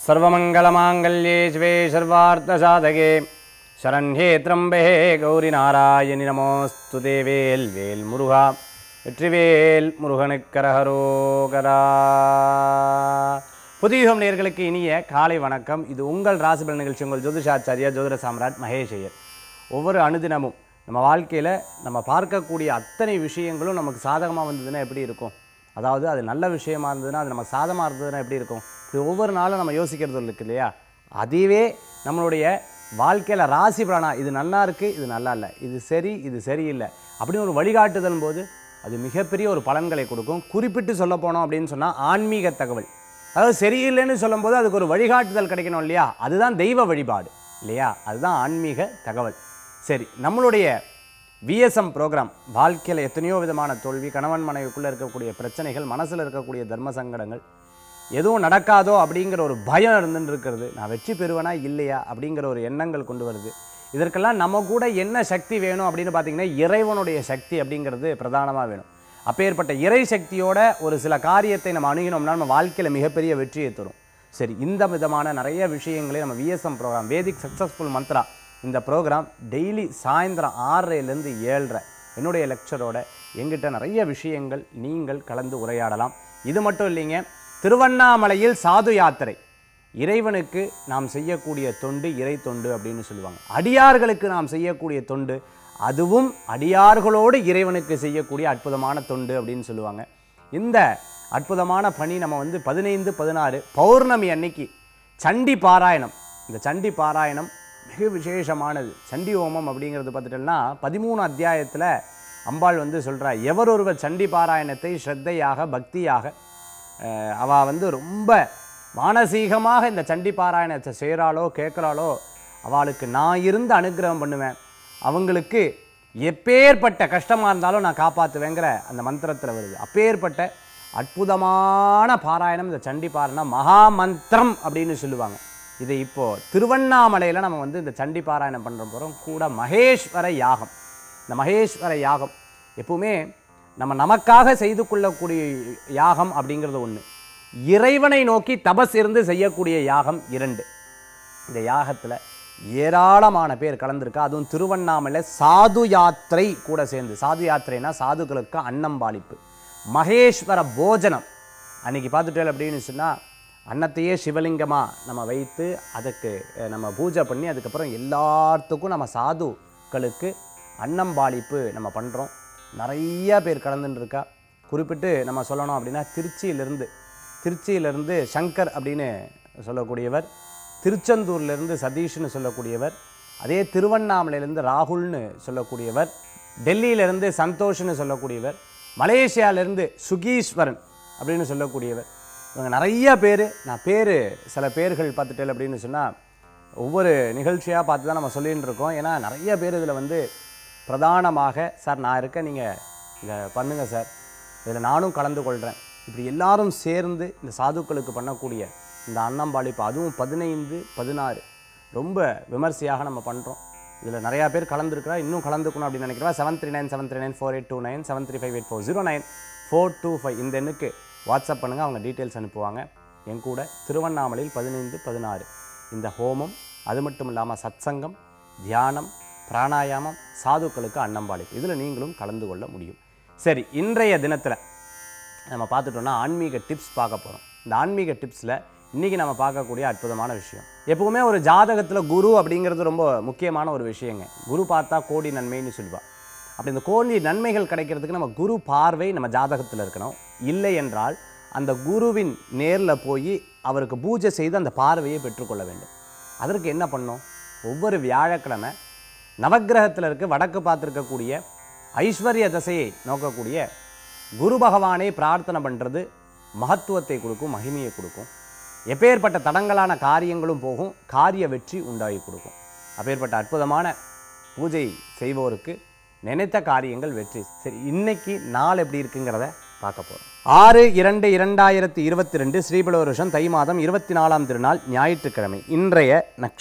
सर्वमङ्गलमाङ्गल्ये शिवे सर्वार्थसाधके शरण्ये त्र्यम्बे கௌரிநாராயணி நமோஸ்து தேவேல் வேல் முருகா வெற்றிவேல் முருகனுக்கரஹரோகரா புதியுகம் நேர்களுக்கு இனிய காலை வணக்கம் இது உங்கள் ராசிபல் நிகழ்ச்சி உங்கள் ஜோதிஷாச்சாரியா ஜோதிட சாம்ராட் மகேஷ் ஐயர் ஒவ்வொரு அனுதினமும் நம்ம வாழ்க்கையில் நம்ம பார்க்கக்கூடிய அத்தனை விஷயங்களும் நமக்கு சாதகமாக வந்ததுன்னா எப்படி இருக்கும் அதாவது அது நல்ல விஷயமா இருந்ததுன்னா அது நமக்கு சாதகமாக இருந்ததுன்னா எப்படி இருக்கும் இப்படி ஒவ்வொரு நாளும் நம்ம யோசிக்கிறது இருக்கு இல்லையா அதுவே நம்மளுடைய வாழ்க்கையில் ராசி பிராணா இது நல்லா இருக்குது இது நல்லா இல்லை இது சரி இது சரியில்லை அப்படின்னு ஒரு வழிகாட்டுதல் போது அது மிகப்பெரிய ஒரு பலன்களை கொடுக்கும் குறிப்பிட்டு சொல்ல போனோம் அப்படின்னு சொன்னால் ஆன்மீக தகவல் அதாவது சரியில்லைன்னு சொல்லும்போது அதுக்கு ஒரு வழிகாட்டுதல் கிடைக்கணும் இல்லையா அதுதான் தெய்வ வழிபாடு இல்லையா அதுதான் ஆன்மீக தகவல் சரி நம்மளுடைய விஎஸ்எம் ப்ரோக்ராம் வாழ்க்கையில் எத்தனையோ விதமான தோல்வி கணவன் மனைவிக்குள்ளே இருக்கக்கூடிய பிரச்சனைகள் மனசில் இருக்கக்கூடிய தர்ம சங்கடங்கள் எதுவும் நடக்காதோ அப்படிங்கிற ஒரு பயம் இருந்துட்டு இருக்கிறது நான் வெற்றி பெறுவேனா இல்லையா அப்படிங்கிற ஒரு எண்ணங்கள் கொண்டு வருது இதற்கெல்லாம் நம்ம கூட என்ன சக்தி வேணும் அப்படின்னு பார்த்தீங்கன்னா இறைவனுடைய சக்தி அப்படிங்கிறது பிரதானமாக வேணும் அப்பேற்பட்ட இறை சக்தியோட ஒரு சில காரியத்தை நம்ம அணுகினோம்னா நம்ம வாழ்க்கையில் மிகப்பெரிய வெற்றியை தரும் சரி இந்த விதமான நிறைய விஷயங்களை நம்ம VSM programme vedic successful Mantra இந்த ப்ரோக்ராம் டெய்லி சாயந்தரம் ஆறரைலேருந்து ஏழரை என்னுடைய லெக்சரோட எங்கிட்ட நிறைய விஷயங்கள் நீங்கள் கலந்து உரையாடலாம் இது மட்டும் இல்லைங்க திருவண்ணாமலையில் சாது யாத்திரை இறைவனுக்கு நாம் செய்யக்கூடிய தொண்டு இறை தொண்டு அப்படின்னு சொல்லுவாங்க அடியார்களுக்கு நாம் செய்யக்கூடிய தொண்டு அதுவும் அடியார்களோடு இறைவனுக்கு செய்யக்கூடிய அற்புதமான தொண்டு அப்படின்னு சொல்லுவாங்க இந்த அற்புதமான பணி நம்ம வந்து பதினைந்து பதினாறு பௌர்ணமி அன்னைக்கு சண்டி பாராயணம் இந்த சண்டி பாராயணம் மிக விசேஷமானது சண்டி ஹோமம் அப்படிங்கிறது பார்த்துட்டோம்னா பதிமூணு அத்தியாயத்தில் அம்பாள் வந்து சொல்றா எவர் ஒருவர் சண்டி பாராயணத்தை ஸ்ரத்தையாக பக்தியாக அஹ், அவ வந்து ரொம்ப மானசீகமாக இந்த சண்டி பாராயணத்தை செய்கிறாளோ கேட்குறாளோ அவளுக்கு நான் இருந்து அனுக்கிரகம் பண்ணுவேன் அவங்களுக்கு எப்பேற்பட்ட கஷ்டமாக இருந்தாலும் நான் காப்பாற்றுவேங்கிற அந்த மந்திரத்தில் வருது அப்பேற்பட்ட அற்புதமான பாராயணம் இந்த சண்டி பாராயணம் மகா மந்திரம் அப்படின்னு சொல்லுவாங்க இதை இப்போ திருவண்ணாமலையில் நம்ம வந்து இந்த சண்டி பாராயணம் பண்ணுற போகிறோம் கூட மகேஸ்வர யாகம் இந்த மகேஸ்வர யாகம் எப்பவுமே நம்ம நமக்காக செய்து கொள்ளக்கூடிய யாகம் அப்படிங்கிறது ஒன்று இறைவனை நோக்கி தபஸ் இருந்து செய்யக்கூடிய யாகம் இரண்டு இந்த யாகத்தில் ஏராளமான பேர் கலந்துருக்கா அதுவும் திருவண்ணாமலை சாது யாத்திரை கூட சேர்ந்து சாது யாத்திரைனா சாதுக்களுக்கு அன்னம்பாளிப்பு மகேஸ்வர போஜனம் அன்னைக்கு பார்த்துட்டேன் அப்படின்னு சொன்னால் அன்னத்தையே சிவலிங்கமாக நம்ம வைத்து அதுக்கு அஹ், நம்ம பூஜை பண்ணி அதுக்கப்புறம் எல்லாத்துக்கும் நம்ம சாதுக்களுக்கு அன்னம்பாளிப்பு நம்ம பண்ணுறோம் நிறைய பேர் கலந்துட்டு இருக்கா குறிப்பிட்டு நம்ம சொல்லணும் அப்படின்னா திருச்சியிலிருந்து திருச்சியிலிருந்து சங்கர் அப்படின்னு சொல்லக்கூடியவர் திருச்செந்தூர்லேருந்து சதீஷ்னு சொல்லக்கூடியவர் அதே திருவண்ணாமலையிலேருந்து ராகுல்னு சொல்லக்கூடியவர் டெல்லியிலேருந்து சந்தோஷ்னு சொல்லக்கூடியவர் மலேசியாவிலேருந்து சுகீஸ்வரன் அப்படின்னு சொல்லக்கூடியவர் இவங்க நிறைய பேர் நான் பேர் சில பேர்கள் பார்த்துட்டேன் அப்படின்னு சொன்னால் ஒவ்வொரு நிகழ்ச்சியாக பார்த்து தான் நம்ம சொல்லின்னு இருக்கோம் ஏன்னா நிறைய பேர் இதில் வந்து பிரதானமாக சார் நான் இருக்கேன் நீங்கள் இதை பண்ணுங்கள் சார் இதில் நானும் கலந்து கொள்கிறேன் இப்படி எல்லாரும் சேர்ந்து இந்த சாதுக்களுக்கு பண்ணக்கூடிய இந்த அன்னம்பாளிப்பு அதுவும் பதினைந்து பதினாறு ரொம்ப விமர்சையாக நம்ம பண்ணுறோம் இதில் நிறையா பேர் கலந்துருக்கிறா இன்னும் கலந்துக்கணும் அப்படின்னு நினைக்கிறா seven three nine seven three nine four eight two nine seven three five eight four zero nine four two five இந்த எண்ணுக்கு வாட்ஸ்அப் பண்ணுங்கள் அவங்க டீட்டெயில்ஸ் அனுப்புவாங்க என் கூட திருவண்ணாமலையில் பதினைந்து பதினாறு இந்த ஹோமம் அது மட்டும் இல்லாமல் சத்சங்கம் தியானம் பிராணாயாமம் சாதுக்களுக்கு அன்னம்பாளிப்பு இதில் நீங்களும் கலந்து கொள்ள முடியும் சரி இன்றைய தினத்தில் நம்ம பார்த்துட்டோம்னா ஆன்மீக டிப்ஸ் பார்க்க போகிறோம் இந்த ஆன்மீக டிப்ஸில் இன்றைக்கி நம்ம பார்க்கக்கூடிய அற்புதமான விஷயம் எப்பவுமே ஒரு ஜாதகத்தில் குரு அப்படிங்கிறது ரொம்ப முக்கியமான ஒரு விஷயங்க குரு பார்த்தா கோடி நன்மைன்னு சொல்லுவா அப்படி இந்த கோடி நன்மைகள் கிடைக்கிறதுக்கு நம்ம குரு பார்வை நம்ம ஜாதகத்தில் இருக்கணும் இல்லை என்றால் அந்த குருவின் நேரில் போய் அவருக்கு பூஜை செய்து அந்த பார்வையை பெற்றுக்கொள்ள வேண்டும் அதற்கு என்ன பண்ணோம் ஒவ்வொரு வியாழக்கிழமை நவக்கிரகத்தில் இருக்க வடக்கு பார்த்துருக்கக்கூடிய ஐஸ்வர்ய தசையை நோக்கக்கூடிய குரு பகவானை பிரார்த்தனை பண்ணுறது மகத்துவத்தை கொடுக்கும் மகிமையை கொடுக்கும் எப்பேற்பட்ட தடங்கலான காரியங்களும் போகும் காரிய வெற்றி உண்டாகி கொடுக்கும் அப்பேற்பட்ட அற்புதமான பூஜை செய்வோருக்கு நினைத்த காரியங்கள் வெற்றி சரி இன்னைக்கு நாள் எப்படி இருக்குங்கிறத பார்க்க போகிறோம் ஆறு இரண்டு இரண்டாயிரத்தி இருபத்தி ரெண்டு ஸ்ரீபல வருஷம் தை மாதம் இருபத்தி நாலாம் திருநாள் ஞாயிற்றுக்கிழமை இன்றைய நட்சத்திரம்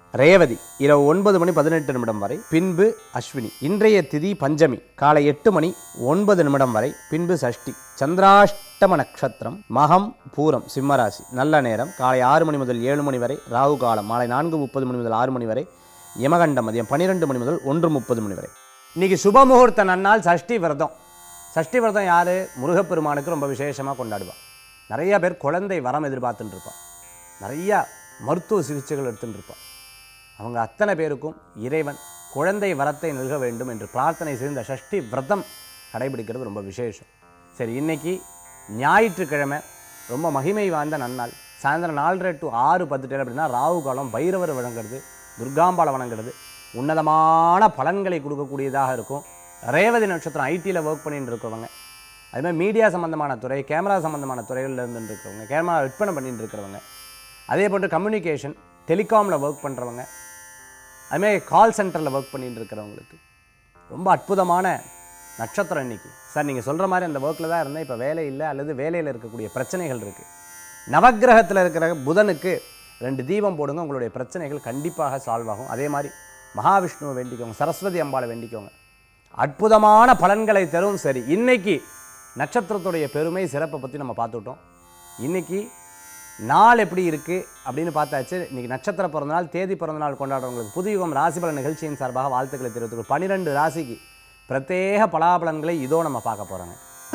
ரேவதி இரவு ஒன்பது மணி பதினெட்டு நிமிடம் வரை பின்பு அஸ்வினி இன்றைய திதி பஞ்சமி காலை எட்டு மணி ஒன்பது நிமிடம் வரை பின்பு சஷ்டி சந்திராஷ்டம நட்சத்திரம் மகம் பூரம் சிம்மராசி நல்ல நேரம் காலை ஆறு மணி முதல் ஏழு மணி வரை ராகு காலம் மாலை நான்கு முப்பது மணி முதல் ஆறு மணி வரை யமகண்டம் மதியம் பன்னிரெண்டு மணி முதல் ஒன்று முப்பது மணி வரை இன்னைக்கு சுபமுகூர்த்த நன்னாள் சஷ்டி விரதம் சஷ்டி விரதம் யார் முருகப்பெருமானுக்கு ரொம்ப விசேஷமாக கொண்டாடுவாள் நிறைய பேர் குழந்தை வரம் எதிர்பார்த்துட்டு இருப்பாள் நிறைய மருத்துவ சிகிச்சைகள் எடுத்துட்டு இருப்பாள் அவங்க அத்தனை பேருக்கும் இறைவன் குழந்தை வரத்தை நல்க வேண்டும் என்று பிரார்த்தனை செய்து இந்த சஷ்டி விரதம் கடைபிடிக்கிறது ரொம்ப விசேஷம் சரி இன்னைக்கு ஞாயிற்றுக்கிழமை ரொம்ப மகிமை வாய்ந்த நன்னாள் சாயந்தரம் நாலரை டு ஆறு பத்து அப்படின்னா ராகு காலம் பைரவர் வழங்குறது துர்காம்பாளை வணங்குறது உன்னதமான பலன்களை கொடுக்கக்கூடியதாக இருக்கும் ரேவதி நட்சத்திரம் ஐடியில் ஒர்க் பண்ணிட்டு இருக்கிறவங்க அது மாதிரி மீடியா சம்மந்தமான துறை கேமரா சம்மந்தமான துறைகளில் இருந்துட்டு இருக்கிறவங்க கேமரா விற்பனை பண்ணிட்டு இருக்கிறவங்க அதே போன்று கம்யூனிகேஷன் டெலிகாமில் ஒர்க் பண்ணுறவங்க அதுமாதிரி கால் சென்டரில் ஒர்க் பண்ணிட்டு இருக்கிறவங்களுக்கு ரொம்ப அற்புதமான நட்சத்திரம் இன்னைக்கு சார் நீங்கள் சொல்கிற மாதிரி அந்த ஒர்க்கில் தான் இருந்தேன் இப்போ வேலை இல்லை அல்லது வேலையில் இருக்கக்கூடிய பிரச்சனைகள் இருக்குது நவக்கிரகத்தில் இருக்கிற புதனுக்கு ரெண்டு தீபம் போடுங்க உங்களுடைய பிரச்சனைகள் கண்டிப்பாக சால்வ் ஆகும் அதே மாதிரி மகாவிஷ்ணுவை வேண்டிக்கோங்க சரஸ்வதி அம்பாளை வேண்டிக்கோங்க அற்புதமான பலன்களை தரும் சரி இன்னைக்கு நட்சத்திரத்துடைய பெருமை சிறப்பை பற்றி நம்ம பார்த்துட்டோம் இன்னைக்கு நாள் எப்படி இருக்குது அப்படின்னு பார்த்தாச்சு இன்னைக்கு நட்சத்திர பிறந்தநாள் தேதி பிறந்தநாள் கொண்டாடுறவங்களுக்கு புதுயுகம் ராசிபலன் நிகழ்ச்சியின் சார்பாக வாழ்த்துக்களை தெரிவித்துக்கிறோம் பன்னிரெண்டு ராசிக்கு பிரத்யேக பலாபலன்களை இதோ நம்ம பார்க்க போகிறோங்க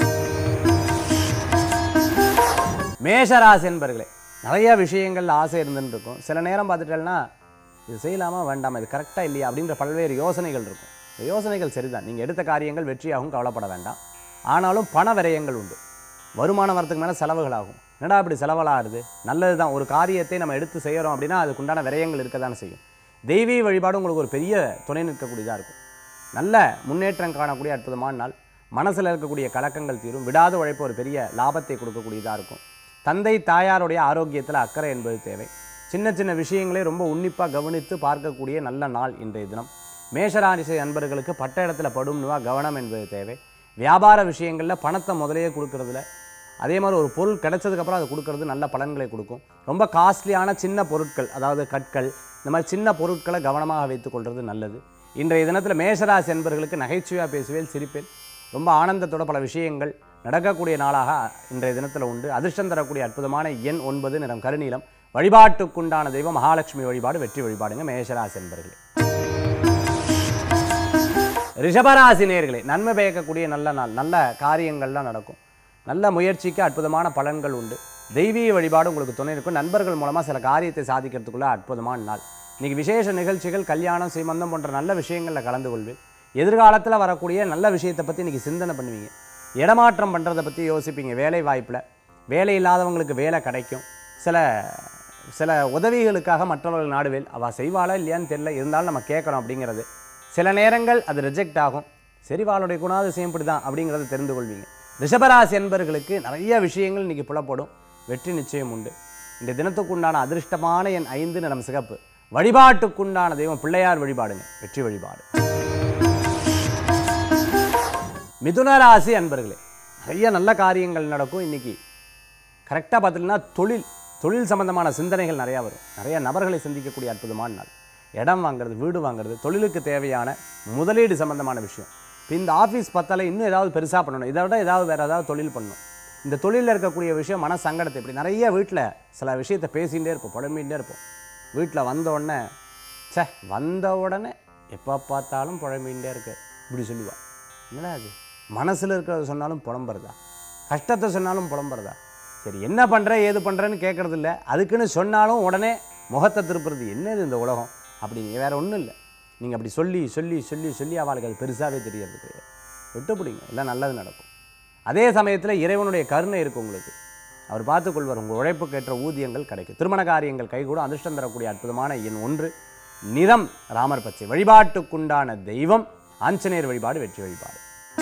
மேஷராசி என்பர்களே நிறைய விஷயங்கள்ல ஆசை இருந்துட்டு இருக்கும் சில நேரம் பார்த்துட்டேன்னா இது செய்யலாமா வேண்டாமா இது கரெக்டாக இல்லையா அப்படின்ற பல்வேறு யோசனைகள் இருக்கும் இந்த யோசனைகள் சரிதான் நீங்கள் எடுத்த காரியங்கள் வெற்றியாகும் கவலைப்பட வேண்டாம் ஆனாலும் பண விரயங்கள் உண்டு வருமானம் வரத்துக்கு மேலே செலவுகள் ஆகும் என்னடா இப்படி செலவலாகுது நல்லது தான் ஒரு காரியத்தை நம்ம எடுத்து செய்கிறோம் அப்படின்னா அதுக்குண்டான விரயங்கள் இருக்க தானே செய்யும் தெய்வீக வழிபாடு உங்களுக்கு ஒரு பெரிய துணை நிற்கக்கூடியதாக இருக்கும் நல்ல முன்னேற்றம் காணக்கூடிய அற்புதமான நாள் மனசில் இருக்கக்கூடிய கலக்கங்கள் தீரும் விடாத உழைப்பு ஒரு பெரிய லாபத்தை கொடுக்கக்கூடியதாக இருக்கும் தந்தை தாயாருடைய ஆரோக்கியத்தில் அக்கறை என்பது தேவை சின்ன சின்ன விஷயங்களை ரொம்ப உன்னிப்பாக கவனித்து பார்க்கக்கூடிய நல்ல நாள் இன்றைய தினம் மேஷராசி அன்பர்களுக்கு பட்ட இடத்துல படும்னுவா கவனம் என்பது தேவை வியாபார விஷயங்களில் பணத்தை முதலையே கொடுக்கறதுல அதே மாதிரி ஒரு பொருள் கிடைச்சதுக்கப்புறம் அது கொடுக்கறது நல்ல பலன்களை கொடுக்கும் ரொம்ப காஸ்ட்லியான சின்ன பொருட்கள் அதாவது கற்கள் இந்த மாதிரி சின்ன பொருட்களை கவனமாக வைத்துக்கொள்வது நல்லது இன்றைய தினத்தில் மேஷராசி என்பர்களுக்கு நகைச்சுவையாக பேசுவேன் சிரிப்பேன் ரொம்ப ஆனந்தத்தோட பல விஷயங்கள் நடக்கக்கூடிய நாளாக இன்றைய தினத்தில் உண்டு அதிர்ஷ்டம் தரக்கூடிய அற்புதமான எண் ஒன்பது நிறம் கருநீலம் வழிபாட்டுக்குண்டான தெய்வம் மகாலட்சுமி வழிபாடு வெற்றி வழிபாடுங்க மேஷராசி என்பர்களே ரிஷபராசி நேர்களே நன்மை பயக்கக்கூடிய நல்ல நாள் நல்ல காரியங்கள்லாம் நடக்கும் நல்ல முயற்சிக்கு அற்புதமான பலன்கள் உண்டு தெய்வீக வழிபாடு உங்களுக்கு துணை இருக்கும் நண்பர்கள் மூலமாக சில காரியத்தை சாதிக்கிறதுக்குள்ள அற்புதமான நாள் இன்னைக்கு விசேஷ நிகழ்ச்சிகள் கல்யாணம் சீமந்தம் போன்ற நல்ல விஷயங்களில் கலந்து கொள்வேன் எதிர்காலத்தில் வரக்கூடிய நல்ல விஷயத்தை பற்றி இன்றைக்கி சிந்தனை பண்ணுவீங்க இடமாற்றம் பண்ணுறதை பற்றி யோசிப்பீங்க வேலை வாய்ப்பில் வேலை இல்லாதவங்களுக்கு வேலை கிடைக்கும் சில சில உதவிகளுக்காக மற்றவர்கள் நாடுவேல் அவள் செய்வாளா இல்லையான்னு தெரியல இருந்தாலும் நம்ம கேட்குறோம் அப்படிங்கிறது சில நேரங்கள் அது ரிஜெக்ட் ஆகும் சரி வாளுடைய குணாதிசயம் இப்படி தான் அப்படிங்கிறத தெரிந்து கொள்வீங்க ரிஷபராசி என்பர்களுக்கு நிறைய விஷயங்கள் இன்றைக்கி புலப்படும் வெற்றி நிச்சயம் உண்டு இந்த தினத்துக்குண்டான அதிர்ஷ்டமான என் ஐந்து நிறம் சிகப்பு வழிபாட்டுக்குண்டான தெய்வம் பிள்ளையார் வழிபாடுங்க வெற்றி வழிபாடு மிதுன ராசி அன்பர்களே நிறைய நல்ல காரியங்கள் நடக்கும் இன்னைக்கு கரெக்டாக பார்த்தீங்கன்னா தொழில் தொழில் சம்பந்தமான சிந்தனைகள் நிறையா வரும் நிறைய நபர்களை சந்திக்கக்கூடிய அற்புதமான நாள் இடம் வாங்குறது வீடு வாங்குறது தொழிலுக்கு தேவையான முதலீடு சம்பந்தமான விஷயம் இப்போ இந்த ஆஃபீஸ் பத்தால இன்னும் ஏதாவது பெருசாக பண்ணணும் இதை விட ஏதாவது வேறு ஏதாவது தொழில் பண்ணணும் இந்த தொழிலில் இருக்கக்கூடிய விஷயம் மன சங்கடத்தை இப்படி நிறைய வீட்டில் சில விஷயத்தை பேசிகிட்டே இருப்போம் புலம்பிகிட்டே இருப்போம் வீட்டில் வந்த உடனே ச்சே வந்த உடனே எப்போ பார்த்தாலும் புழம்பிகிட்டே இருக்கு இப்படி சொல்லுவா என்னடா அது மனசில் இருக்கிறத சொன்னாலும் புலம்புறதா கஷ்டத்தை சொன்னாலும் புலம்புறதா சரி என்ன பண்ணுற ஏது பண்ணுறேன்னு கேட்குறது இல்லை அதுக்குன்னு சொன்னாலும் உடனே முகத்தை திருப்புறது என்னது இந்த உலகம் அப்படி வேற ஒன்றும் இல்லை நீங்கள் அப்படி சொல்லி சொல்லி சொல்லி சொல்லி அவளுக்கு அது பெருசாகவே தெரியறது கிடையாது விட்டு பிடிங்க எல்லாம் நல்லது நடக்கும் அதே சமயத்தில் இறைவனுடைய கருணை இருக்குது உங்களுக்கு அவர் பார்த்துக்கொள்வார் உங்கள் உழைப்புக்கேற்ற ஊதியங்கள் கிடைக்கும் திருமண காரியங்கள் கைகூடும் அதிர்ஷ்டம் தரக்கூடிய அற்புதமான எண் ஒன்று நிறம் ராமர் பச்சை வழிபாட்டுக்குண்டான தெய்வம் ஆஞ்சநேயர் வழிபாடு வெற்றி வழிபாடு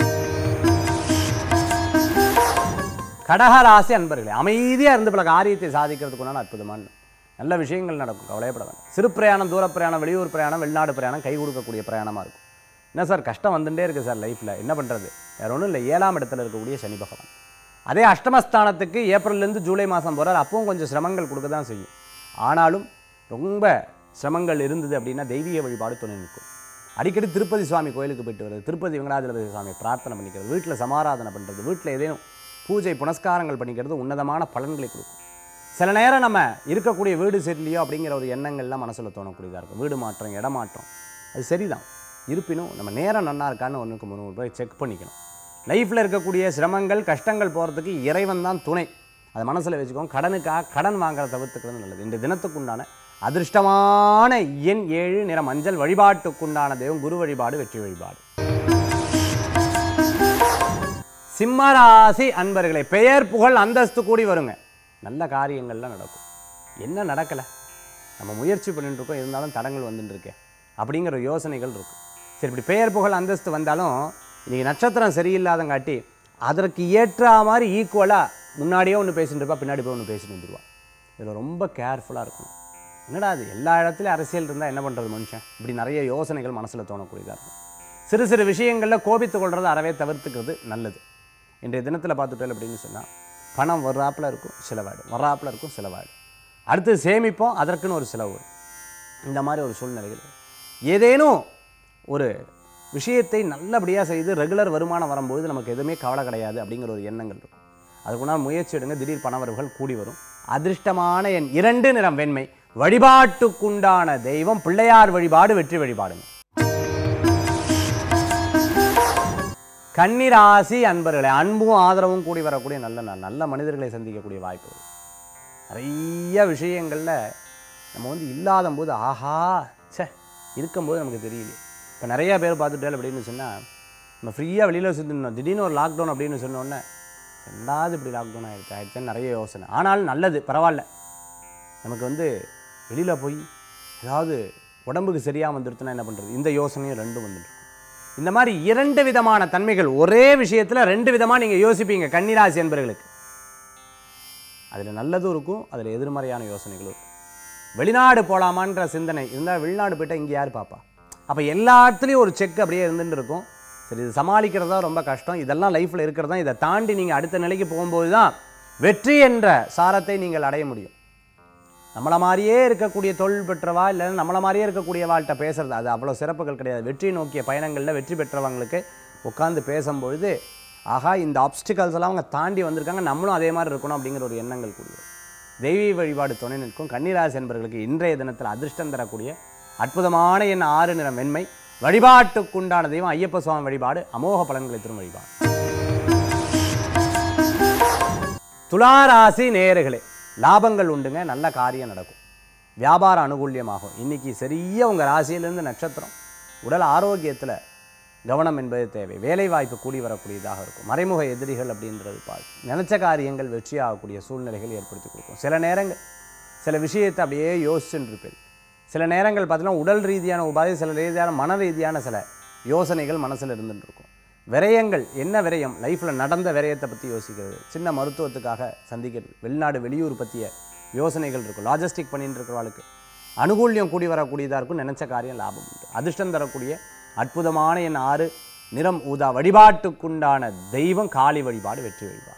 கடகராசி அன்பர்களே அமைதியாக இருந்து பல காரியத்தை சாதிக்கிறதுக்குண்டான அற்புதமான நாள். நல்ல விஷயங்கள் நடக்கும் கவலையப்பட வேண்டாம் சிறு பிரயாணம் தூர பிரயாணம் வெளியூர் பிரயாணம் வெளிநாடு பிரயாணம் கை கொடுக்கக்கூடிய பிரயாணமாக இருக்கும் என்ன சார் கஷ்டம் வந்துட்டே இருக்குது சார் லைஃப்பில் என்ன பண்ணுறது வேற ஒன்றும் இல்லை ஏழாம் இடத்துல இருக்கக்கூடிய சனி பகவான் அதே அஷ்டமஸ்தானத்துக்கு ஏப்ரல்லேருந்து ஜூலை மாதம் போகிறார் அப்பவும் கொஞ்சம் சிரமங்கள் கொடுக்க தான் செய்யும் ஆனாலும் ரொம்ப சிரமங்கள் இருந்தது அப்படின்னா தெய்வீக வழிபாடு துணை நிற்கும் அடிக்கடி திருப்பதி சுவாமி கோயிலுக்கு போயிட்டு வருது திருப்பதி வெங்கடாஜலபதி சுவாமி பிரார்த்தனை பண்ணிக்கிறது வீட்டில் சமாராதனை பண்ணுறது வீட்டில் ஏதேனும் பூஜை புனஸ்காரங்கள் பண்ணிக்கிறது உன்னதமான பலன்களை கொடுக்கும் சில நேரம் நம்ம இருக்கக்கூடிய வீடு சரியில்லையோ அப்படிங்கிற ஒரு எண்ணங்கள்லாம் மனசில் தோணக்கூடியதாக இருக்கும் வீடு மாற்றம் இடமாற்றம் அது சரிதான் இருப்பினும் நம்ம நேரம் நன்னா இருக்கான்னு ஒன்றுக்கு முந்நூறு போய் செக் பண்ணிக்கணும் லைஃப்பில் இருக்கக்கூடிய சிரமங்கள் கஷ்டங்கள் போகிறதுக்கு இறைவன் தான் துணை அதை மனசில் வச்சுக்கோங்க கடனுக்காக கடன் வாங்குறத தவிர்த்துக்கிறது நல்லது இந்த தினத்துக்குண்டான அதிர்ஷ்டமான எண் ஏழு நிற மஞ்சள் வழிபாட்டுக்குண்டான தெய்வம் குரு வழிபாடு வெற்றி வழிபாடு சிம்மராசி அன்பர்களே பெயர் புகழ் அந்தஸ்து கூடி வருங்க நல்ல காரியங்கள்லாம் நடக்கும் என்ன நடக்கலை நம்ம முயற்சி பண்ணிட்டு இருக்கோம் இருந்தாலும் தடங்கள் வந்துட்டு இருக்கே அப்படிங்கிற யோசனைகள் இருக்கும் சரி இப்படி பெயர் புகழ் அந்தஸ்து வந்தாலும் இன்றைக்கி நட்சத்திரம் சரியில்லாதங்காட்டி அதற்கு ஏற்ற மாதிரி ஈக்குவலாக முன்னாடியே ஒன்று பேசிட்டு இருப்பா பின்னாடி போய் ஒன்று பேசிட்டு வந்துடுவா இதில் ரொம்ப கேர்ஃபுல்லாக இருக்கணும் என்னடா அது எல்லா இடத்துலையும் அரசியல் இருந்தால் என்ன பண்ணுறது மனுஷன் இப்படி நிறைய யோசனைகள் மனசில் தோணக்கூடியதாக இருக்கும் சிறு சிறு விஷயங்களில் கோபித்து கொள்றதை அறவே தவிர்த்துக்கிறது நல்லது இன்றைய தினத்தில் பார்த்துட்டோம் அப்படின்னு சொன்னால் பணம் வர்றாப்பில் இருக்கும் செலவாயிடும் வர்றாப்பில் இருக்கும் செலவாயிடும் அடுத்து சேமிப்போம் அதற்குன்னு ஒரு செலவு வரும் இந்த மாதிரி ஒரு சூழ்நிலைகள் வரும். ஏதேனும் ஒரு விஷயத்தை நல்லபடியாக செய்து ரெகுலர் வருமானம் வரும்போது நமக்கு எதுவுமே கவலை கிடையாது அப்படிங்கிற ஒரு எண்ணங்கள் இருக்கும் அதுக்குன்னா முயற்சி எடுங்க திடீர் பணவரவுகள் கூடி வரும் அதிர்ஷ்டமான என் இரண்டு நிறம் வெண்மை வழிபாட்டுக்குண்டான தெய்வம் பிள்ளையார் வழிபாடு வெற்றி வழிபாடுங்க கன்னிராசி அன்பர்களே அன்பும் ஆதரவும் கூடி வரக்கூடிய நல்ல நாள் நல்ல மனிதர்களை சந்திக்கக்கூடிய வாய்ப்புகள் நிறைய விஷயங்களில் நம்ம வந்து இல்லாத போது ஆஹா ச்சே இருக்கும்போது நமக்கு தெரியல இப்போ நிறைய பேர் பார்த்துட்டேன் அப்படின்னு சொன்னால் நம்ம ஃப்ரீயாக வெளியில் சுற்றினோம் திடீர்னு ஒரு லாக்டவுன் அப்படின்னு சொன்னோடனே ரெண்டாவது இப்படி லாக்டவுன் ஆகிடுச்சு ஆகிடுச்சுன்னு நிறைய யோசனை ஆனால் நல்லது பரவாயில்ல நமக்கு வந்து வெளியில் போய் ஏதாவது உடம்புக்கு சரியாக வந்துடுச்சுன்னா என்ன பண்ணுறது இந்த யோசனையும் ரெண்டும் வந்துட்டு இருக்கும். இந்த மாதிரி இரண்டு விதமான தன்மைகள் ஒரே விஷயத்தில் ரெண்டு விதமாக நீங்கள் யோசிப்பீங்க கன்னிராசி என்பர்களுக்கு அதில் நல்லதும் இருக்கும் அதில் எதிர்மறையான யோசனைகளும் இருக்கும் வெளிநாடு போகலாமான்ற சிந்தனை இருந்தால் வெளிநாடு போயிட்டால் இங்கே யார் பாப்பா அப்போ எல்லா இடத்துலையும் ஒரு செக் அப்படியே இருந்துட்டு இருக்கும் சரி இது சமாளிக்கிறதா ரொம்ப கஷ்டம் இதெல்லாம் லைஃப்பில் இருக்கிறதா இதை தாண்டி நீங்கள் அடுத்த நிலைக்கு போகும்போது தான் வெற்றி என்ற சாரத்தை நீங்கள் அடைய முடியும் நம்மளை மாதிரியே இருக்கக்கூடிய தொழில் பெற்றவா இல்லை நம்மளை மாதிரியே இருக்கக்கூடிய வாழ்கிட்ட பேசுறது அது அவ்வளோ சிறப்புகள் கிடையாது வெற்றி நோக்கிய பயணங்களில் வெற்றி பெற்றவங்களுக்கு உட்காந்து பேசும்பொழுது ஆகா இந்த ஆப்ஸ்டிகல்ஸ் எல்லாம் அவங்க தாண்டி வந்திருக்காங்க நம்மளும் அதே மாதிரி இருக்கணும் அப்படிங்கிற ஒரு எண்ணங்கள் கூடியது தெய்வீக வழிபாடு துணை நிற்கும் கன்னிராசி என்பவர்களுக்கு இன்றைய தினத்தில் அதிர்ஷ்டம் தரக்கூடிய அற்புதமான என் ஆறு நிறம் வெண்மை வழிபாட்டுக்குண்டான தெய்வம் ஐயப்ப சுவாமி வழிபாடு அமோக பலன்களை தரும் வழிபாடு துளாராசி நேயர்களே லாபங்கள் உண்டுங்க நல்ல காரியம் நடக்கும் வியாபார அனுகூல்யமாகும் இன்னைக்கு சரியா உங்கள் ராசியிலிருந்து நட்சத்திரம் உடல் ஆரோக்கியத்தில் கவனம் என்பது தேவை வேலை வாய்ப்பு கூடி வரக்கூடியதாக இருக்கும் மறைமுக எதிரிகள் அப்படின்றது பார்த்து நினைச்ச காரியங்கள் வெற்றியாகக்கூடிய சூழ்நிலைகள் ஏற்படுத்தி கொடுக்கும் சில நேரங்கள் சில விஷயத்தை அப்படியே யோசிச்சுட்டு இருப்பேன் சில நேரங்கள் பார்த்தீங்கன்னா உடல் ரீதியான உபாதை சில ரீதியான மன ரீதியான சில யோசனைகள் மனசில் இருந்துட்டு இருக்கும் விரயங்கள் என்ன விரயம் லைஃப்பில் நடந்த விரயத்தை பற்றி யோசிக்கிறது சின்ன மருத்துவத்துக்காக சந்திக்கிறது வெளிநாடு வெளியூர் பற்றிய யோசனைகள் இருக்கும் லாஜிஸ்டிக் பண்ணிட்டு இருக்கிறவளுக்கு அனுகூல்யம் கூடி வரக்கூடியதாக இருக்கும் நினச்ச காரியம் லாபம் உண்டு அதிர்ஷ்டம் தரக்கூடிய அற்புதமான என் ஆறு நிறம் ஊதா வழிபாட்டுக்குண்டான தெய்வம் காளி வழிபாடு வெற்றி வழிபாடு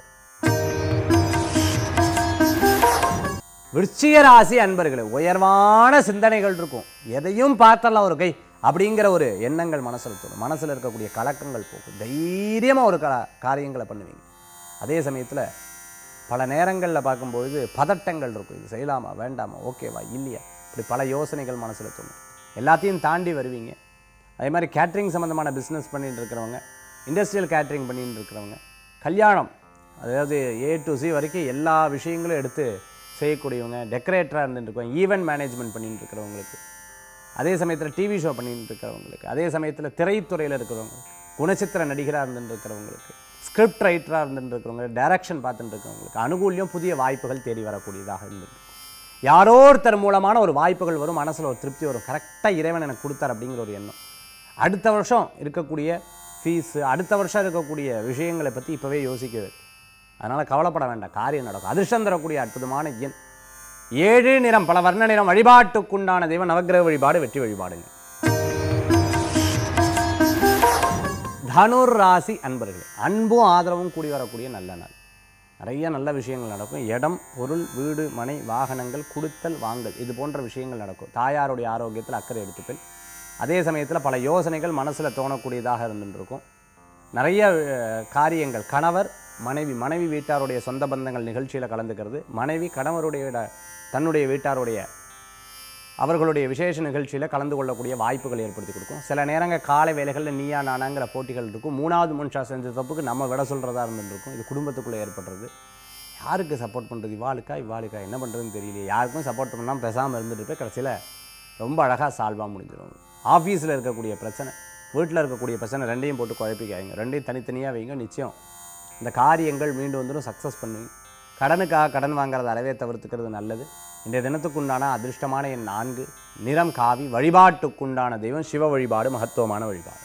விருச்சிக ராசி அன்பர்களே உயர்வான சிந்தனைகள் இருக்கும் எதையும் பார்த்தரலாம் ஒரு கை அப்படிங்கிற ஒரு எண்ணங்கள் மனசில் தோணும் மனசில் இருக்கக்கூடிய கலக்கங்கள் போகும் தைரியமாக ஒரு க காரியங்களை பண்ணுவீங்க அதே சமயத்தில் பல நேரங்களில் பார்க்கும்பொழுது பதட்டங்கள் இருக்கும் இது செய்யலாமா வேண்டாமா ஓகேவா இல்லையா இப்படி பல யோசனைகள் மனசில் தோணும் எல்லாத்தையும் தாண்டி வருவீங்க அதே மாதிரி கேட்ரிங் சம்மந்தமான பிஸ்னஸ் பண்ணிட்டு இருக்கிறவங்க இண்டஸ்ட்ரியல் கேட்ரிங் பண்ணிட்டு இருக்கிறவங்க கல்யாணம் அதாவது ஏ டு சி வரைக்கும் எல்லா விஷயங்களும் எடுத்து செய்யக்கூடியவங்க டெக்கரேட்டராக இருந்துட்டு இருக்கவங்க ஈவெண்ட் மேனேஜ்மெண்ட் பண்ணிட்டு இருக்கிறவங்களுக்கு அதே சமயத்தில் டிவி ஷோ பண்ணிட்டு இருக்கிறவங்களுக்கு அதே சமயத்தில் திரைத்துறையில் இருக்கிறவங்க குணச்சித்திர நடிகராக இருந்துட்டு இருக்கிறவங்களுக்கு ஸ்கிரிப்ட் ரைட்டராக இருந்துட்டு இருக்கிறவங்க டைரக்ஷன் பார்த்துட்டு இருக்கிறவங்களுக்கு அனுகூல்யம் புதிய வாய்ப்புகள் தேடி வரக்கூடியதாக இருந்துட்டு இருக்கும். யாரோ ஒருத்தர் மூலமான ஒரு வாய்ப்புகள் வரும் மனசில் ஒரு திருப்தி வரும் கரெக்டாக இறைவன் எனக்கு கொடுத்தார் அப்படிங்கிற ஒரு எண்ணம் அடுத்த வருஷம் இருக்கக்கூடிய ஃபீஸு அடுத்த வருஷம் இருக்கக்கூடிய விஷயங்களை பற்றி இப்போவே யோசிக்கிறது அதனால் கவலைப்பட வேண்டாம் காரியம் நடக்கும் அதிர்ஷ்டம் தரக்கூடிய அற்புதமான எண் ஏழு நிறம் பல வர்ண நிறம் வழிபாட்டுக்குண்டான தெய்வம் நவக்கிரக வழிபாடு வெற்றி வழிபாடுங்க தனுர் ராசி அன்பர்களே அன்பும் ஆதரவும் கூடி வரக்கூடிய நல்ல நாள் நிறைய நல்ல விஷயங்கள் நடக்கும் இடம் பொருள் வீடு மனை வாகனங்கள் கொடுத்தல் வாங்கல் இது போன்ற விஷயங்கள் நடக்கும் தாயாருடைய ஆரோக்கியத்தில் அக்கறை எடுத்துப்பேன் அதே சமயத்தில் பல யோசனைகள் மனசில் தோணக்கூடியதாக இருந்துட்டு இருக்கும் நிறைய அஹ், காரியங்கள் கணவர் மனைவி மனைவி வீட்டாருடைய சொந்த பந்தங்கள் நிகழ்ச்சியில் கலந்துக்கிறது மனைவி கணவருடைய விட- தன்னுடைய வீட்டாருடைய அவர்களுடைய விசேஷ நிகழ்ச்சியில் கலந்து கொள்ளக்கூடிய வாய்ப்புகள் ஏற்படுத்தி கொடுக்கும் சில நேரங்கள் காலை வேலைகளில் நீயா நானாங்கிற போட்டிகள் இருக்கும் மூணாவது மனுஷா செஞ்ச தப்புக்கு நம்ம விட சொல்கிறதா இருந்துருக்கும் இது குடும்பத்துக்குள்ளே ஏற்படுறது யாருக்கு சப்போர்ட் பண்ணுறது இவாளுக்கா இவாளுக்கா என்ன பண்ணுறதுன்னு தெரியலையே யாருக்கும் சப்போர்ட் பண்ணாமல் பேசாமல் இருந்துட்டு போய் கடைசியில் ரொம்ப அழகாக சால்வாக முடிஞ்சிடும் ஆஃபீஸில் இருக்கக்கூடிய பிரச்சனை வீட்டில் இருக்கக்கூடிய பிரச்சனை ரெண்டையும் போட்டு குழப்பிக்காதீங்க ரெண்டையும் தனித்தனியாக வைங்க நிச்சயம் இந்த காரியங்கள் மீண்டும் வந்துடும் சக்ஸஸ் பண்ணுவீங்க கடனுக்காக கடன் வாங்குறத அறவே தவிர்த்துக்கிறது நல்லது இன்றைய தினத்துக்குண்டான அதிர்ஷ்டமான எண் நான்கு நிறம் காவி வழிபாட்டுக்குண்டான தெய்வம் சிவ வழிபாடு மகத்துவமான வழிபாடு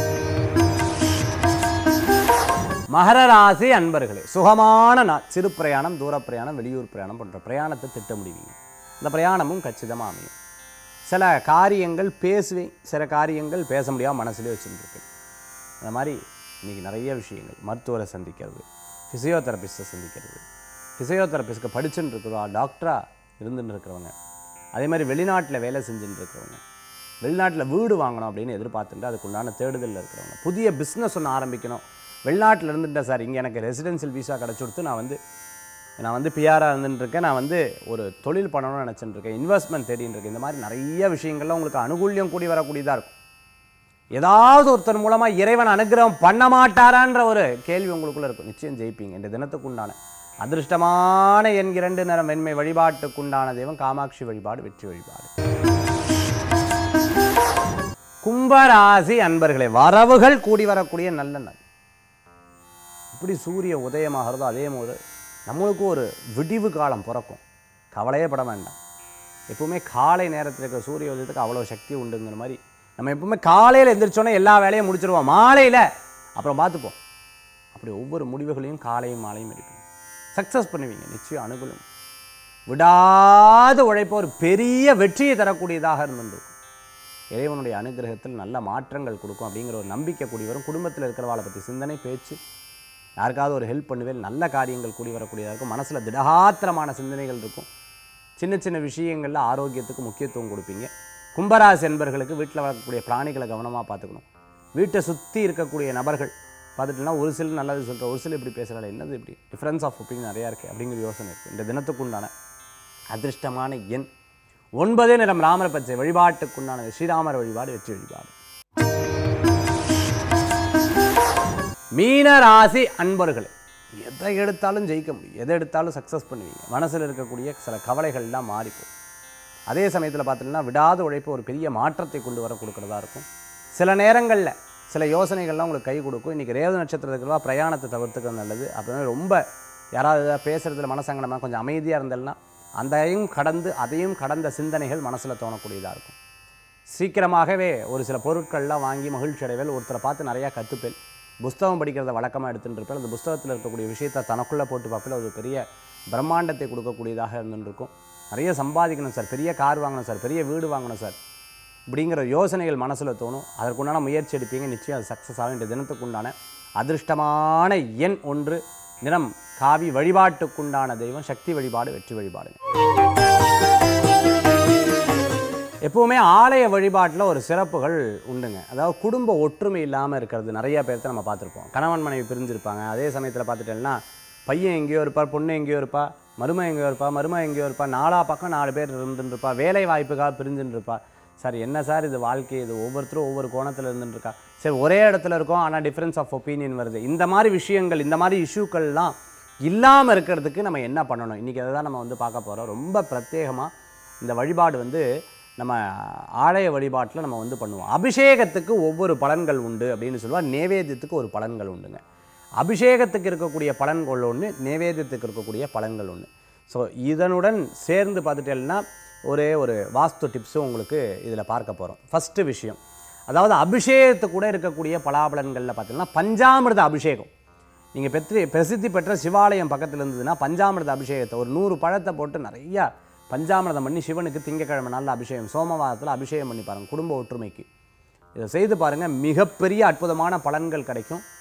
மகர ராசி அன்பர்களே சுகமான நாள் சிறு பிரயாணம் தூர பிரயாணம் வெளியூர் பிரயாணம் போன்ற பிரயாணத்தை திட்ட முடிவீங்க இந்த பிரயாணமும் கச்சிதமாக அமையும் சில காரியங்கள் பேசுவேன் சில காரியங்கள் பேச முடியாமல் மனசுலேயே வச்சுருப்பேன் அந்த மாதிரி இன்றைக்கி நிறைய விஷயங்கள் மருத்துவரை சந்திக்கிறது ஃபிசியோதெரபிஸ்ட்டை சந்திக்கிறது ஃபிசியோதெரபிஸ்ட்க்கு படிச்சுட்டு இருக்கிறவா டாக்டராக இருந்துட்டு இருக்கிறவங்க அதே மாதிரி வெளிநாட்டில் வேலை செஞ்சுட்டு இருக்கிறவங்க வெளிநாட்டில் வீடு வாங்கணும் அப்படின்னு எதிர்பார்த்துட்டு அதுக்குண்டான தேடுதலில் இருக்கிறவங்க புதிய பிஸ்னஸ் ஒன்று ஆரம்பிக்கணும் வெளிநாட்டில் இருந்துட்டேன் சார் இங்கே எனக்கு ரெசிடென்சியல் விசா கிடச்சி கொடுத்து நான் வந்து நான் வந்து பிஆராக இருந்துட்டு இருக்கேன் நான் வந்து ஒரு தொழில் பண்ணணும்னு நினச்சிட்டு இருக்கேன் இன்வெஸ்ட்மெண்ட் தேடின்னு இருக்கேன் இந்த மாதிரி நிறைய விஷயங்கள்லாம் உங்களுக்கு அனுகூல்யம் கூடி வரக்கூடியதாக இருக்கும் ஏதாவது ஒருத்தர் மூலமாக இறைவன் அனுகிரகம் பண்ண மாட்டாரான்ற ஒரு கேள்வி உங்களுக்குள்ள இருக்கும் நிச்சயம் ஜெயிப்பீங்க இந்த தினத்துக்குண்டான அதிர்ஷ்டமான என் இரண்டு நிறம் வெண்மை வழிபாட்டுக்குண்டான தெய்வம் காமாட்சி வழிபாடு வெற்றி வழிபாடு கும்பராசி அன்பர்களே வரவுகள் கூடி வரக்கூடிய நல்ல நாள் இப்படி சூரிய உதயமாகிறதோ அதே போது நம்மளுக்கும் ஒரு விடிவு காலம் பிறக்கும் கவலையே பட வேண்டாம் எப்பவுமே காலை நேரத்தில் இருக்கிற சூரிய உதயத்துக்கு அவ்வளோ சக்தி உண்டுங்கிற மாதிரி நம்ம எப்பவுமே காலையில் எந்திரிச்சோன்னே எல்லா வேலையும் முடிச்சிருவோம் மாலையில் அப்புறம் பார்த்துப்போம் அப்படி ஒவ்வொரு முடிவுகளையும் காலையும் மாலையும் எடுப்பீங்க சக்ஸஸ் பண்ணுவீங்க நிச்சயம் அனுகூலம் விடாத உழைப்பு ஒரு பெரிய வெற்றியை தரக்கூடியதாக இருந்திருக்கும் இறைவனுடைய அனுகிரகத்தில் நல்ல மாற்றங்கள் கொடுக்கும் அப்படிங்கிற ஒரு நம்பிக்கை கூடி வரும் குடும்பத்தில் இருக்கிறவாளை பற்றி சிந்தனை பேச்சு யாருக்காவது ஒரு ஹெல்ப் பண்ணுவேன் நல்ல காரியங்கள் கூடி வரக்கூடியதாக இருக்கும் மனசில் திடகாத்திரமான சிந்தனைகள் இருக்கும் சின்ன சின்ன விஷயங்களில் ஆரோக்கியத்துக்கு முக்கியத்துவம் கொடுப்பீங்க கும்பராசி என்பர்களுக்கு வீட்டில் வளர்க்கக்கூடிய பிராணிகளை கவனமாக பார்த்துக்கணும் வீட்டை சுற்றி இருக்கக்கூடிய நபர்கள் பார்த்துட்டுனா ஒரு சில நல்லது சொல்கிற ஒரு சில இப்படி பேசுகிறாள் என்னது இப்படி டிஃப்ரென்ஸ் ஆஃப் ஒப்பீனியன் நிறையா இருக்குது அப்படிங்கிற யோசனை இருக்குது இந்த தினத்துக்குண்டான அதிர்ஷ்டமான எண் ஒன்பதே நிறம் ராமர பச்சை வழிபாட்டுக்குண்டான ஸ்ரீராமர் வழிபாடு வெற்றி வழிபாடு மீன ராசி அன்பர்களே எதை எடுத்தாலும் ஜெயிக்க முடியும் எதை எடுத்தாலும் சக்ஸஸ் பண்ணுவீங்க மனசில் இருக்கக்கூடிய சில கவலைகள்லாம் மாறிப்போம் அதே சமயத்தில் பார்த்தீங்கன்னா விடாத உழைப்பு ஒரு பெரிய மாற்றத்தை கொண்டு வர கொடுக்குறதா இருக்கும் சில நேரங்களில் சில யோசனைகள்லாம் உங்களுக்கு கை கொடுக்கும் இன்றைக்கி ரேவ நட்சத்திரத்துக்குவா பிரயாணத்தை தவிர்த்துக்கிறது நல்லது அப்புறம் ரொம்ப யாராவது ஏதாவது பேசுகிறதுல மனசங்கடமாக கொஞ்சம் அமைதியாக இருந்தேன்னா அதையும் கடந்து அதையும் கடந்த சிந்தனைகள் மனசில் தோணக்கூடியதாக இருக்கும் சீக்கிரமாகவே ஒரு சில பொருட்கள்லாம் வாங்கி மகிழ்ச்சி அடைவேல் ஒருத்தரை பார்த்து நிறையா கற்றுப்பேன் புஸ்தகம் படிக்கிறத வழக்கமாக எடுத்துட்டு இருப்பேன் அந்த புஸ்தகத்தில் இருக்கக்கூடிய விஷயத்தை தனக்குள்ளே போட்டு பார்ப்பேன் அது ஒரு பெரிய பிரம்மாண்டத்தை கொடுக்கக்கூடியதாக இருந்துருக்கும் நிறைய சம்பாதிக்கணும் சார் பெரிய கார் வாங்கணும் சார் பெரிய வீடு வாங்கணும் சார் இப்படிங்கிற யோசனைகள் மனசில் தோணும் அதற்குண்டான முயற்சி எடுப்பீங்க நிச்சயம் அது சக்ஸஸ் ஆகும் இந்த தினத்துக்குண்டான அதிர்ஷ்டமான எண் ஒன்று நிறம் காவி வழிபாட்டுக்குண்டான தெய்வம் சக்தி வழிபாடு வெற்றி வழிபாடுங்க எப்போவுமே ஆலய வழிபாட்டில் ஒரு சிறப்புகள் உண்டுங்க அதாவது குடும்ப ஒற்றுமை இல்லாமல் இருக்கிறது நிறைய பேர்த்த நம்ம பார்த்துருப்போம் கணவன் மனைவி பிரிஞ்சிருப்பாங்க அதே சமயத்தில் பார்த்துட்டேன்னா பையன் எங்கேயோ இருப்பார் பொண்ணு எங்கேயோ இருப்பா மரும எங்கேயோ இருப்பா மரும எங்கேயோ இருப்பா நாலா பக்கம் நாலு பேர் இருந்துட்டு இருப்பா வேலை வாய்ப்புக்காக பிரிஞ்சுட்டு இருப்பா சார் என்ன சார் இது வாழ்க்கை இது ஒவ்வொருத்தரும் ஒவ்வொரு கோணத்தில் இருந்துட்டு இருக்கா சரி ஒரே இடத்துல இருக்கோம் ஆனால் டிஃப்ரென்ஸ் ஆஃப் ஒப்பீனியன் வருது இந்த மாதிரி விஷயங்கள் இந்த மாதிரி இஷ்யூக்கள்லாம் இல்லாமல் இருக்கிறதுக்கு நம்ம என்ன பண்ணணும் இன்றைக்கி அதை தான் நம்ம வந்து பார்க்க போகிறோம் ரொம்ப பிரத்யேகமாக இந்த வழிபாடு வந்து நம்ம ஆலய வழிபாட்டில் நம்ம வந்து பண்ணுவோம் அபிஷேகத்துக்கு ஒவ்வொரு பலன்கள் உண்டு அப்படின்னு சொல்லுவாள் நேவேத்தியத்துக்கு ஒரு பலன்கள் உண்டுங்க அபிஷேகத்துக்கு இருக்கக்கூடிய பலன்கள் ஒன்று நேவேத்தியத்துக்கு இருக்கக்கூடிய பலன்கள் ஒன்று ஸோ இதனுடன் சேர்ந்து பார்த்துட்டேன்னா ஒரே ஒரு வாஸ்து டிப்ஸும் உங்களுக்கு இதில் பார்க்க போகிறோம் ஃபஸ்ட்டு விஷயம் அதாவது அபிஷேகத்துக்கு கூட இருக்கக்கூடிய பலாபலன்களில் பார்த்தீங்கன்னா பஞ்சாமிர்த அபிஷேகம் நீங்கள் பெற்று பிரசித்தி பெற்ற சிவாலயம் பக்கத்தில் இருந்ததுன்னா பஞ்சாமிர்த அபிஷேகத்தை ஒரு நூறு பழத்தை போட்டு நிறையா பஞ்சாமிர்தம் பண்ணி சிவனுக்கு திங்கக்கிழமை நாளில் அபிஷேகம் சோமவாரத்தில் அபிஷேகம் பண்ணி பாருங்கள் குடும்ப ஒற்றுமைக்கு இதை செய்து பாருங்கள் மிகப்பெரிய அற்புதமான பலன்கள் கிடைக்கும்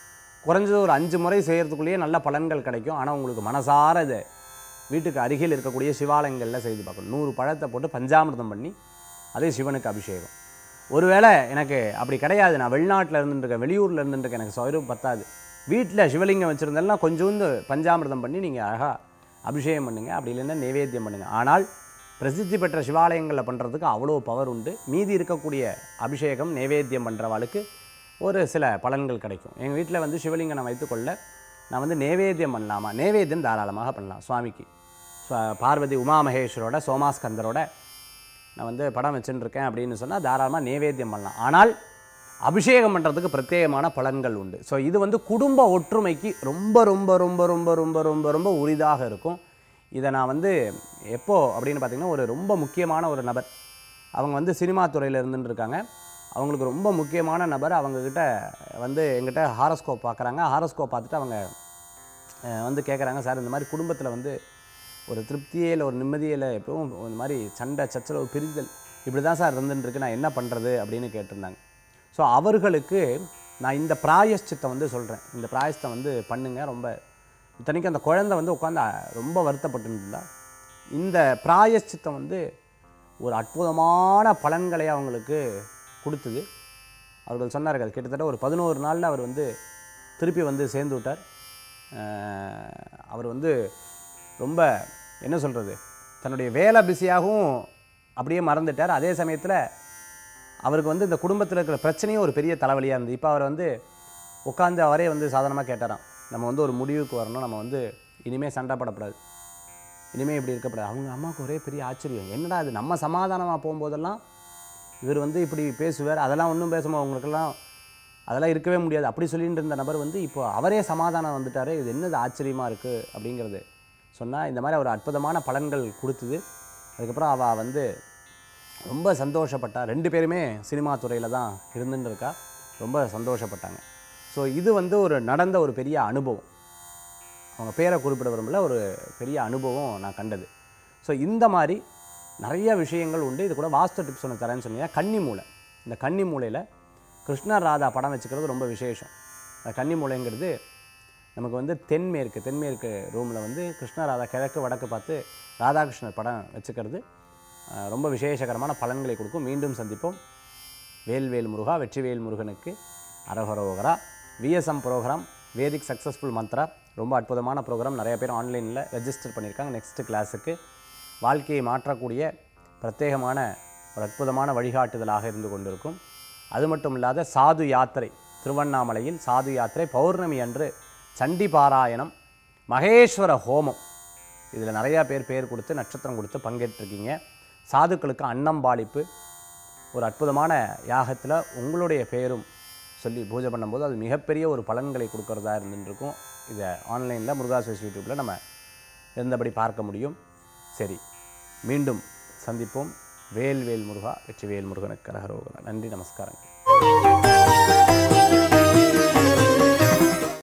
குறைஞ்சது ஒரு அஞ்சு முறை செய்கிறதுக்குள்ளேயே நல்ல பலன்கள் கிடைக்கும் ஆனால் உங்களுக்கு மனசார இதை வீட்டுக்கு அருகில் இருக்கக்கூடிய சிவாலயங்களில் செய்து பார்க்கணும் நூறு பழத்தை போட்டு பஞ்சாமிர்தம் பண்ணி அதே சிவனுக்கு அபிஷேகம் ஒருவேளை எனக்கு அப்படி கிடையாது நான் வெளிநாட்டில் இருந்துருக்கேன் வெளியூரில் இருந்துருக்கேன் எனக்கு சௌரம் பத்தாது வீட்டில் சிவலிங்கம் வச்சுருந்தேன்னா கொஞ்சோண்டு பஞ்சாமிர்தம் பண்ணி நீங்கள் அழகாக அபிஷேகம் பண்ணுங்கள் அப்படி இல்லைன்னா நைவேத்தியம் பண்ணுங்கள் ஆனால் பிரசித்தி பெற்ற சிவாலயங்களில் பண்ணுறதுக்கு அவ்வளோ பவர் உண்டு மீதி இருக்கக்கூடிய அபிஷேகம் நைவேத்தியம் பண்ணுறவாளுக்கு ஒரு சில பலன்கள் கிடைக்கும் எங்கள் வீட்டில் வந்து சிவலிங்கம் நான் வைத்துக்கொள்ள நான் வந்து நைவேத்தியம் பண்ணலாமா நைவேத்தியம் தாராளமாக பண்ணலாம் சுவாமிக்கு சுவா- பார்வதி உமா மகேஸ்வரோட சோமாஸ்கந்தரோட நான் வந்து படம் வச்சுட்டு இருக்கேன் அப்படின்னு சொன்னால் தாராளமாக நைவேத்தியம் பண்ணலாம் ஆனால் அபிஷேகம் பண்ணுறதுக்கு பிரத்யேகமான பலன்கள் உண்டு ஸோ இது வந்து குடும்ப ஒற்றுமைக்கு ரொம்ப ரொம்ப ரொம்ப ரொம்ப ரொம்ப ரொம்ப ரொம்ப உரிதாக இருக்கும் இதை நான் வந்து எப்போ அப்படின்னு பார்த்தீங்கன்னா ஒரு ரொம்ப முக்கியமான ஒரு நபர் அவங்க வந்து சினிமா துறையில் இருந்துட்டு இருக்காங்க அவங்களுக்கு ரொம்ப முக்கியமான நபர் அவங்கக்கிட்ட வந்து எங்கிட்ட ஹாரஸ்கோப் பார்க்குறாங்க ஹாரஸ்கோப் பார்த்துட்டு அவங்க அஹ், வந்து கேட்குறாங்க சார் இந்த மாதிரி குடும்பத்தில் வந்து ஒரு திருப்தியே இல்லை ஒரு நிம்மதியே இல்லை எப்பவும் இந்த மாதிரி சண்டை சச்சரவு பிரிதல் இப்படி தான் சார் இருந்துட்டு இருக்கு நான் என்ன பண்ணுறது அப்படின்னு கேட்டிருந்தாங்க ஸோ அவர்களுக்கு நான் இந்த பிராயஷ்சித்தை வந்து சொல்கிறேன் இந்த பிராயஷ்த்தை வந்து பண்ணுங்க ரொம்ப இத்தனைக்கும் அந்த குழந்தை வந்து உட்காந்து ரொம்ப வருத்தப்பட்டு இருந்தா இந்த பிராயஷ்சித்தம் வந்து ஒரு அற்புதமான பலன்களை அவங்களுக்கு கொடுத்தது அவர்கள் சொன்னார்கள் கிட்டத்தட்ட ஒரு பதினோரு நாளில் அவர் வந்து திருப்பி வந்து சேர்ந்து விட்டார் அஹ் அவர் வந்து ரொம்ப என்ன சொல்கிறது தன்னுடைய வேலை பிஸியாகவும் அப்படியே மறந்துட்டார் அதே சமயத்தில் அவருக்கு வந்து இந்த குடும்பத்தில் இருக்கிற பிரச்சனையும் ஒரு பெரிய தலைவலியாக இருந்தது இப்போ அவர் வந்து உட்காந்து அவரே வந்து சாதாரணமாக கேட்டாராம் நம்ம வந்து ஒரு முடிவுக்கு வரணும் நம்ம வந்து இனிமேல் சண்டை போடக்கூடாது இனிமேல் இப்படி இருக்கக்கூடாது அவங்க அம்மாவுக்கு ஒரே பெரிய ஆச்சரியம் என்னடா இது நம்ம சமாதானமாக போகும்போதெல்லாம் இவர் வந்து இப்படி பேசுவார் அதெல்லாம் ஒன்றும் பேசுமா அவங்களுக்கெல்லாம் அதெல்லாம் இருக்கவே முடியாது அப்படி சொல்லிட்டு இருந்த நபர் வந்து இப்போ அவரே சமாதானம் வந்துட்டாரு இது என்னது ஆச்சரியமாக இருக்குது அப்படிங்கிறது சொன்னால் இந்த மாதிரி ஒரு அற்புதமான பலன்கள் கொடுத்தது அதுக்கப்புறம் அவள் வந்து ரொம்ப சந்தோஷப்பட்டா ரெண்டு பேருமே சினிமா துறையில் தான் இருந்துட்டு இருக்கா ரொம்ப சந்தோஷப்பட்டாங்க ஸோ இது வந்து ஒரு நடந்த ஒரு பெரிய அனுபவம் அவங்க பேரை குறிப்பிட விரும்பல ஒரு பெரிய அனுபவம் நான் கண்டது ஸோ இந்த மாதிரி நிறைய விஷயங்கள் உண்டு இது கூட வாஸ்து டிப்ஸ் ஒன்று தரேன்னு சொன்னீங்க கன்னி மூலை இந்த கன்னி மூலையில் கிருஷ்ணர் ராதா படம் வச்சுக்கிறது ரொம்ப விசேஷம் அந்த கன்னி மூலைங்கிறது நமக்கு வந்து தென்மேற்கு தென்மேற்கு ரூமில் வந்து கிருஷ்ணராதா கிழக்கு வடக்கு பார்த்து ராதாகிருஷ்ணர் படம் வச்சுக்கிறது அஹ், ரொம்ப விசேஷகரமான பலன்களை கொடுக்கும் மீண்டும் சந்திப்போம் வேல்வேல் முருகா வெற்றிவேல் முருகனுக்கு அரஹரோகரா VSM programme vedic successful Mantra ரொம்ப அற்புதமான ப்ரோக்ராம் நிறைய பேர் ஆன்லைனில் ரெஜிஸ்டர் பண்ணியிருக்காங்க நெக்ஸ்ட் கிளாஸுக்கு வாழ்க்கையை மாற்றக்கூடிய பிரத்யேகமான ஒரு அற்புதமான வழிகாட்டுதலாக இருந்து கொண்டிருக்கும் அது மட்டும் இல்லாத சாது யாத்திரை திருவண்ணாமலையில் சாது யாத்திரை பௌர்ணமி அன்று சண்டி பாராயணம் மகேஸ்வர ஹோமம் இதில் நிறையா பேர் பேர் கொடுத்து நட்சத்திரம் கொடுத்து பங்கேற்றிருக்கீங்க சாதுக்களுக்கு அன்னம் பாலிப்பு ஒரு அற்புதமான யாகத்தில் உங்களுடைய பெயரும் சொல்லி பூஜை பண்ணும்போது அது மிகப்பெரிய ஒரு பலன்களை கொடுக்கறதா இருந்துருக்கும் இதை ஆன்லைனில் முருகாசுவஸ் யூடியூப்பில் நம்ம இருந்தபடி பார்க்க முடியும் சரி மீண்டும் சந்திப்போம் வேல் வேல் முருகா வெற்றி வேல் முருகனுக்கு கரகரோகரா நன்றி நமஸ்காரங்கள்